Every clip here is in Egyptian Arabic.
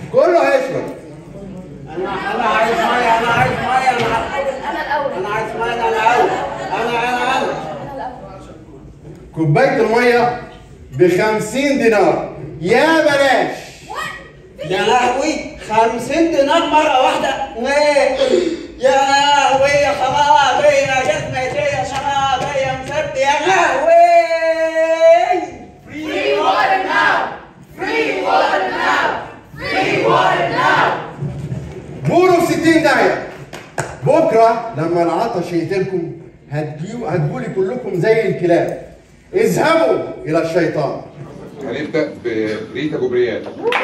كله هيشرب انا انا عايز ميه انا عايز ميه انا انا الاول انا عايز ميه انا الاول انا انا انا كوبايه الميه ب 50 دينار يا بلاش يا لهوي 50 دينار مره واحده ايه يا لهوي يا خراب يا جسمتي يا شراب يا مسد يا لهوي Free water now! Free water now! Free water now! بورو في 60 داهيه بكره لما العطش يقتلكم هتجيوا هتقولي كلكم زي الكلاب اذهبوا الى الشيطان هنبدا بريتا جبريات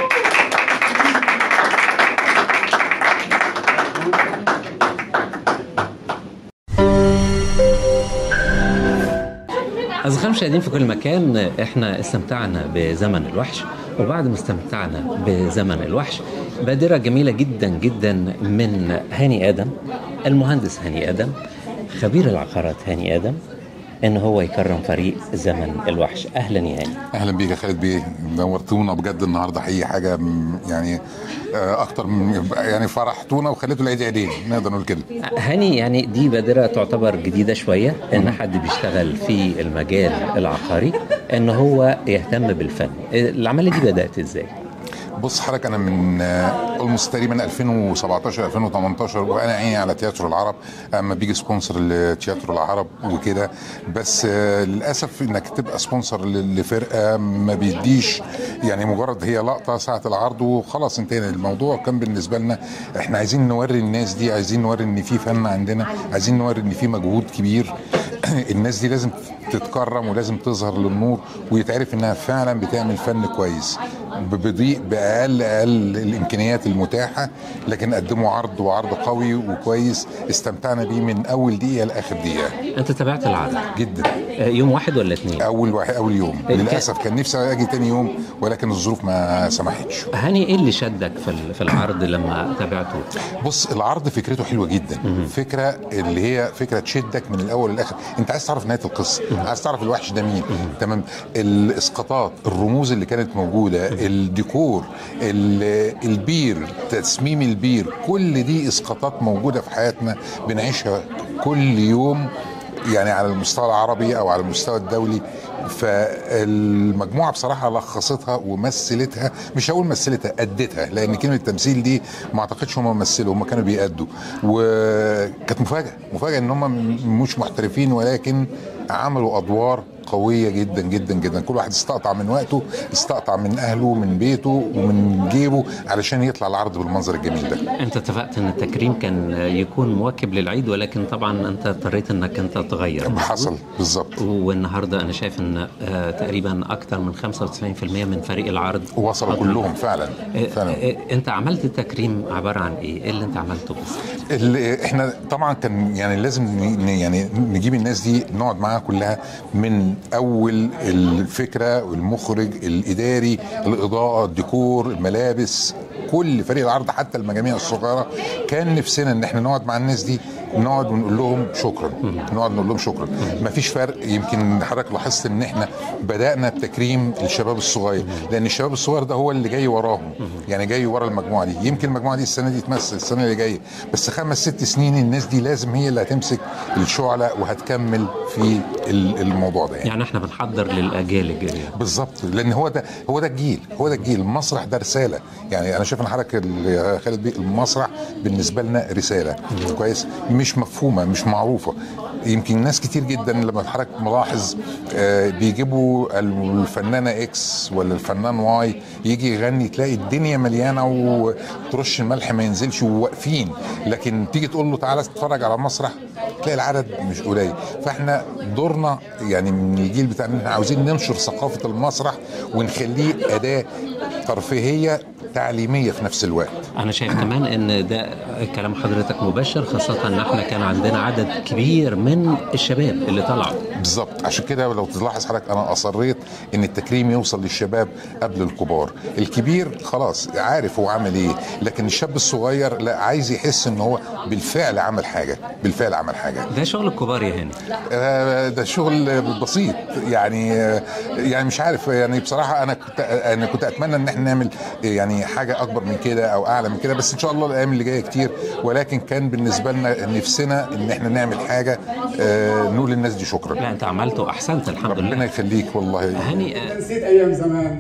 أصدقائي المشاهدين في كل مكان احنا استمتعنا بزمن الوحش وبعد ما استمتعنا بزمن الوحش بادرة جميلة جدا جدا من هاني آدم المهندس هاني آدم خبير العقارات هاني آدم ان هو يكرم فريق زمن الوحش اهلا يا هاني اهلا بيك يا خالد بيه نورتونا بجد النهارده حقيقي حاجه م- يعني آه، اكتر من يعني فرحتونا وخليتوا العيد عيدين نقدر نقول كده هاني يعني دي بادرة تعتبر جديدة شوية ان حد بيشتغل في المجال العقاري ان هو يهتم بالفن العملية دي بدأت ازاي؟ بص حضرتك انا من اولموست تقريبا 2017 2018 وانا عيني على تياترو العرب اما بيجي سبونسر لتياترو العرب وكده بس آه، للاسف انك تبقى سبونسر ل- لفرقه ما بيديش يعني مجرد هي لقطه ساعه العرض وخلاص انتهينا الموضوع كان بالنسبه لنا احنا عايزين نوري الناس دي عايزين نوري ان في فن عندنا عايزين نوري ان في مجهود كبير الناس دي لازم تتكرم ولازم تظهر للنور ويتعرف انها فعلا بتعمل فن كويس ب- بضيق باقل اقل الامكانيات المتاحه لكن قدموا عرض وعرض قوي وكويس استمتعنا بيه من اول دقيقه لاخر دقيقه انت تابعت العرض جدا آه، يوم واحد ولا اتنين؟ اول واحد اول يوم كان- للاسف كان نفسي اجي تاني يوم ولكن الظروف ما سمحتش هاني ايه اللي شدك في ال- في العرض لما تابعته؟ بص العرض فكرته حلوه جدا فكره اللي هي فكره تشدك من الاول للاخر انت عايز تعرف نهايه القصه عايز تعرف الوحش ده مين تمام الاسقاطات الرموز اللي كانت موجوده الديكور ال- البير تصميم البير كل دي اسقاطات موجوده في حياتنا بنعيشها كل يوم يعني على المستوى العربي او على المستوى الدولي فالمجموعه بصراحه لخصتها ومثلتها مش هقول مثلتها ادتها لان كلمه تمثيل دي ما اعتقدش هم مثلوا هم كانوا بيأدوا وكانت مفاجاه مفاجاه ان هم مش محترفين ولكن عملوا ادوار قويه جدا جدا جدا كل واحد استقطع من وقته استقطع من اهله من بيته ومن جيبه علشان يطلع العرض بالمنظر الجميل ده انت اتفقت ان التكريم كان يكون مواكب للعيد ولكن طبعا انت اضطريت انك انت تغير حصل بالظبط والنهارده انا شايف ان آه، تقريبا اكثر من 95% من فريق العرض وصلوا قدم. كلهم فعلا آه، فعلا آه، انت عملت التكريم عباره عن ايه؟ ايه اللي انت عملته بس؟ اللي احنا طبعا كان يعني لازم ن- يعني نجيب الناس دي نقعد معاها كلها من اول الفكره والمخرج الاداري الاضاءه الديكور الملابس كل فريق العرض حتى المجاميع الصغيره كان نفسنا ان احنا نقعد مع الناس دي نقعد ونقول لهم شكرا نقعد نقول لهم شكرا ما فيش فرق يمكن حضرتك لاحظت ان احنا بدانا بتكريم الشباب الصغير لان الشباب الصغير ده هو اللي جاي وراهم يعني جاي ورا المجموعه دي يمكن المجموعه دي السنه دي تمثل السنه اللي جايه بس خمس ست سنين الناس دي لازم هي اللي هتمسك الشعله وهتكمل في ال- الموضوع ده يعني. يعني احنا بنحضر للاجيال الجايه بالظبط لان هو ده هو ده الجيل هو ده الجيل المسرح ده رساله يعني انا شايف ان حضرتك ال- خالد بيه المسرح بالنسبه لنا رساله كويس مش مفهومه مش معروفه يمكن ناس كتير جدا لما حضرتك ملاحظ آه، بيجيبوا الفنانه اكس ولا الفنان واي يجي يغني تلاقي الدنيا مليانه وترش الملح ما ينزلش وواقفين لكن تيجي تقول له تعالى تتفرج على المسرح تلاقي العدد مش قليل فاحنا دورنا يعني من الجيل بتاعنا إن احنا عاوزين ننشر ثقافه المسرح ونخليه اداه ترفيهيه تعليميه في نفس الوقت انا شايف كمان ان ده كلام حضرتك مباشر خاصه ان احنا كان عندنا عدد كبير من الشباب اللي طلعوا بالظبط عشان كده لو تلاحظ حضرتك انا اصريت ان التكريم يوصل للشباب قبل الكبار الكبير خلاص عارف هو عمل ايه لكن الشاب الصغير لا عايز يحس ان هو بالفعل عمل حاجه بالفعل عمل حاجه ده شغل الكبار يا هاني آه، ده شغل بسيط يعني آه، يعني مش عارف يعني بصراحه انا كنت انا كنت اتمنى ان احنا نعمل يعني حاجه اكبر من كده او اعلى من كده بس ان شاء الله الايام اللي جايه كتير ولكن كان بالنسبه لنا نفسنا ان احنا نعمل حاجه آه، نقول للناس دي شكرا لا انت عملت واحسنت الحمد ربنا لله يخليك والله هاني آه، نسيت ايام زمان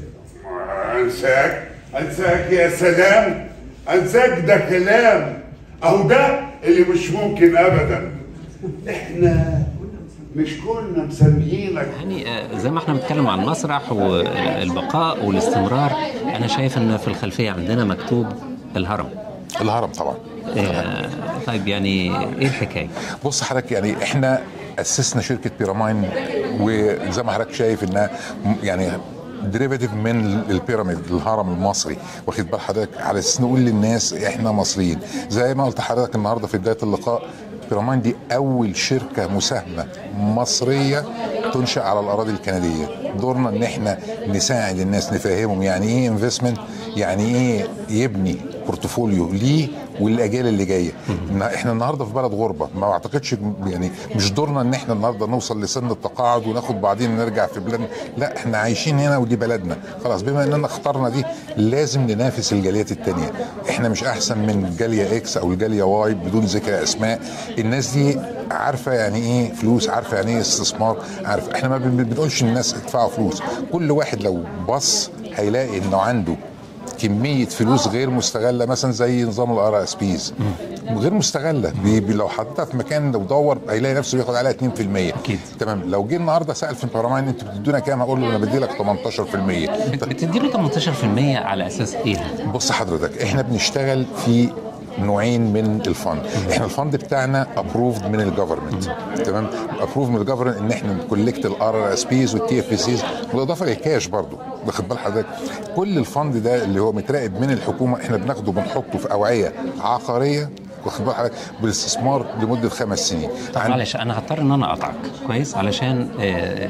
انساك انساك يا سلام انساك ده كلام اهو ده اللي مش ممكن ابدا احنا مش كنا مسميينك يعني آه، زي ما احنا بنتكلم عن المسرح والبقاء والاستمرار انا شايف ان في الخلفيه عندنا مكتوب الهرم الهرم طبعا آه، طيب يعني ايه الحكايه؟ بص حضرتك يعني احنا اسسنا شركه بيرامين وزي ما حضرتك شايف انها م- يعني ديريفاتيف من البيراميد الهرم المصري واخد بال حضرتك على اساس نقول للناس احنا مصريين زي ما قلت لحضرتك النهارده في بدايه اللقاء بيرامين دي اول شركه مساهمه مصريه تنشا على الاراضي الكنديه دورنا ان احنا نساعد الناس نفهمهم يعني ايه انفستمنت يعني ايه يبني بورتفوليو ليه والاجيال اللي جايه إن احنا النهارده في بلد غربه ما اعتقدش يعني مش دورنا ان احنا النهارده نوصل لسن التقاعد وناخد بعدين نرجع في بلادنا لا احنا عايشين هنا ودي بلدنا خلاص بما اننا اخترنا دي لازم ننافس الجاليات التانية احنا مش احسن من الجاليه اكس او الجاليه واي بدون ذكر اسماء الناس دي عارفه يعني ايه فلوس عارفه يعني ايه استثمار عارفه احنا ما بن- بنقولش للناس ادفعوا فلوس كل واحد لو بص هيلاقي انه عنده كميه فلوس غير مستغله مثلا زي نظام الار اس بيز غير مستغله بي بي لو حطيتها في مكان لو دور هيلاقي نفسه بياخد عليها 2% أكيد. تمام لو جه النهارده سال في البرلمان انتوا بتدونا كام هقول له انا بدي لك 18% بت- بتديله 18% على اساس ايه؟ بص حضرتك احنا بنشتغل في نوعين من الفند احنا الفند بتاعنا ابروفد من الجفرمنت تمام ابروفد من الجفرمنت ان احنا نكولكت الار اس بيز والتي اف سيز بالاضافه للكاش برضو واخد بال حضرتك كل الفند ده اللي هو متراقب من الحكومه احنا بناخده بنحطه في اوعيه عقاريه واخد بال حضرتك بالاستثمار لمده خمس سنين طب عن- معلش انا هضطر ان انا اقطعك كويس علشان آه،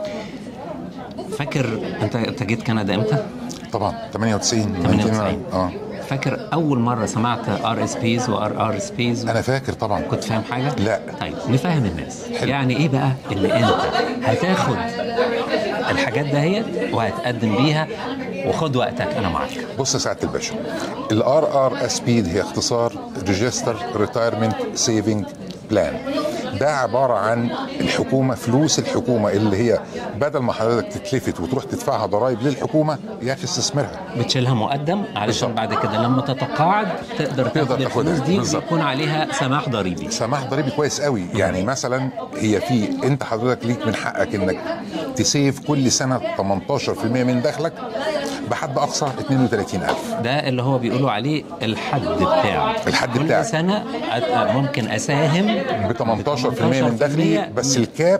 فاكر انت انت جيت كندا امتى؟ طبعا 98 98 اه فاكر اول مره سمعت ار اس بيز وار ار اس بيز انا فاكر طبعا كنت فاهم حاجه؟ لا. طيب نفهم الناس حلو. يعني ايه بقى اللي انت هتاخد الحاجات دهيت وهتقدم بيها وخد وقتك انا معاك بص يا سعاده الباشا الار ار اس بي هي اختصار ريجستر ريتايرمنت سيفنج بلان ده عباره عن الحكومه فلوس الحكومه اللي هي بدل ما حضرتك تتلفت وتروح تدفعها ضرائب للحكومه يا اخي استثمرها بتشيلها مقدم علشان بالظبط. بعد كده لما تتقاعد تقدر تاخد تقدر تاخدها. الفلوس دي بالظبط. ويكون عليها سماح ضريبي سماح ضريبي كويس قوي يعني مثلا هي في انت حضرتك ليك من حقك انك تسيف كل سنه 18% من دخلك بحد اقصى 32000 ده اللي هو بيقولوا عليه الحد بتاعه الحد كل بتاعك. سنة أت- ممكن أساهم ب 18% من دخلي بس الكاب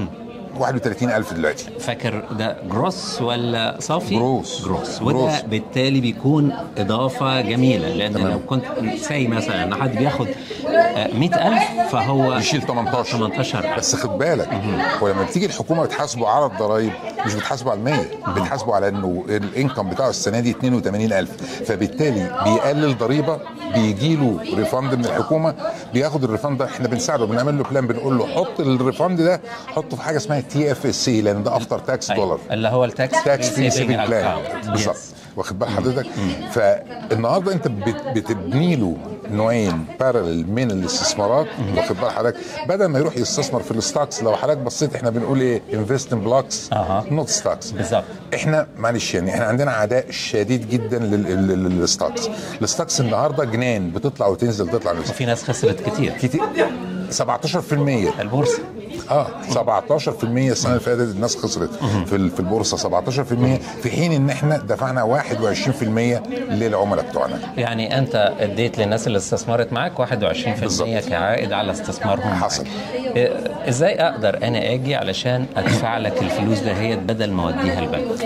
31000 دلوقتي فاكر ده جروس ولا صافي؟ جروس. جروس جروس. وده بالتالي بيكون إضافة جميلة لأن تمام. لو كنت ساي مثلا إن حد بياخد آه، 100000 فهو يشيل 18 18 بس خد بالك ولما بتيجي الحكومه بتحاسبه على الضرايب مش بتحاسبه على المية بتحاسبه على انه الانكم بتاعه السنه دي 82000 فبالتالي بيقلل ضريبه بيجي له ريفند من الحكومه بياخد الريفند ده احنا بنساعده بنعمل له بلان بنقول له حط الريفند ده حطه في حاجه اسمها تي اف اس سي لان ده افتر تاكس دولار اللي هو التاكس تاكس فري سيفنج بلان بالظبط واخد بال حضرتك فالنهارده انت بت- بتبني له نوعين بارلل من الاستثمارات واخد بال حضرتك بدل ما يروح يستثمر في الستوكس لو حضرتك بصيت احنا بنقول ايه انفست ان بلوكس أها. نوت ستوكس بالظبط. احنا معلش يعني احنا عندنا عداء شديد جدا لل- لل- للستوكس الستوكس النهارده جنان بتطلع وتنزل تطلع وتنزل. وفي ناس خسرت كتير كتير 17% البورصة اه 17% السنه اللي فاتت الناس خسرت في ال- في البورصه 17% في حين ان احنا دفعنا 21% للعملاء بتوعنا يعني انت اديت للناس اللي استثمرت معاك 21% بالظبط. كعائد على استثمارهم معاك. حصل. إيه، ازاي اقدر انا اجي علشان ادفع لك الفلوس دهيت بدل ما اوديها البنك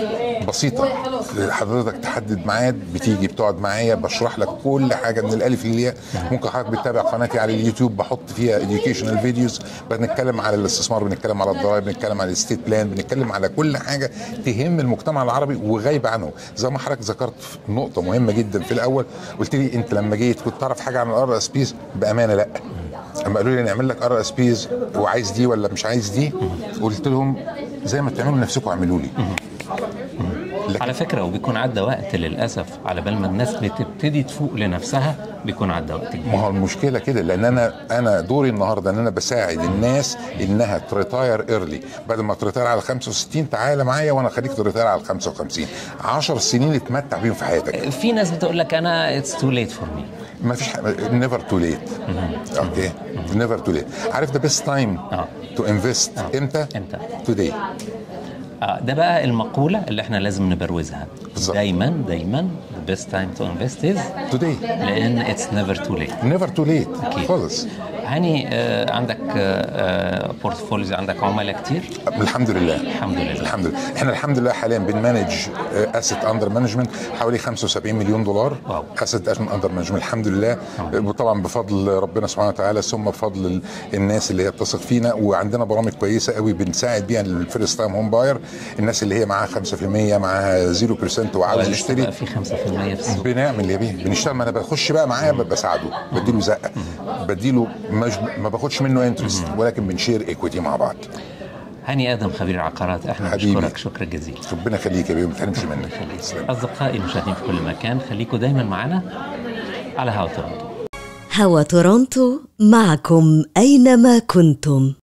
بسيطه حضرتك تحدد ميعاد بتيجي بتقعد معايا بشرح لك كل حاجه من الالف للياء ممكن حضرتك بتتابع قناتي على اليوتيوب بحط فيها educational فيديوز بنتكلم على الاستثمار بنتكلم على الضرائب بنتكلم على الستيت بلان بنتكلم على كل حاجه تهم المجتمع العربي وغايبه عنه زي ما حضرتك ذكرت في نقطه مهمه جدا في الاول قلت لي انت لما جيت كنت تعرف حاجه عن الار اس بيز بامانه لا اما قالوا لي نعمل لك ار اس بيز وعايز دي ولا مش عايز دي قلت لهم زي ما بتعملوا لنفسكم اعملوا لي على فكره وبيكون عدى وقت للاسف على بال ما الناس بتبتدي تفوق لنفسها بيكون عدى وقت كبير ما هو المشكله كده لان انا انا دوري النهارده ان انا بساعد الناس انها تريتاير ايرلي بدل ما تريتاير على 65 تعالى معايا وانا خليك تريتاير على 55 10 سنين اتمتع بيهم في حياتك في ناس بتقول لك انا اتس تو ليت فور مي ما فيش نيفر تو ليت اوكي نيفر تو ليت عارف ذا بيست تايم آه. تو انفست امتى؟ امتى؟ توداي آه ده بقى المقولة اللي احنا لازم نبروزها بالظبط. دايما دايما the best time to invest is توداي لأن it's never too late نيفر تو ليت أكيد. خالص هاني آه عندك آه بورتفوليوز عندك عملاء كتير الحمد لله الحمد لله. الحمد لله احنا الحمد لله حاليا بنمانج اسيت اندر مانجمنت حوالي 75 مليون دولار واو. اسيت اندر مانجمنت الحمد لله وطبعا بفضل ربنا سبحانه وتعالى ثم بفضل ال- الناس اللي هي بتثق فينا وعندنا برامج كويسه قوي بنساعد بيها الفيرست تايم هوم باير الناس اللي هي معاها 5% معاها 0% وعاوز لسه يشتري بقى في 5% في السوق بنعمل يا بيه بنشتغل ما انا بخش بقى معاه ب- بساعده بديله زقه بديله مش ما باخدش منه انترست ولكن بنشير ايكويتي مع بعض هاني آدم خبير عقارات احنا حبيبي. بنشكرك شكرا جزيلا ربنا يخليك يا بيه ما تحرمش منك تسلم. أصدقائي المشاهدين في كل مكان خليكم دايما معنا على هوا تورنتو هوا تورونتو معكم أينما كنتم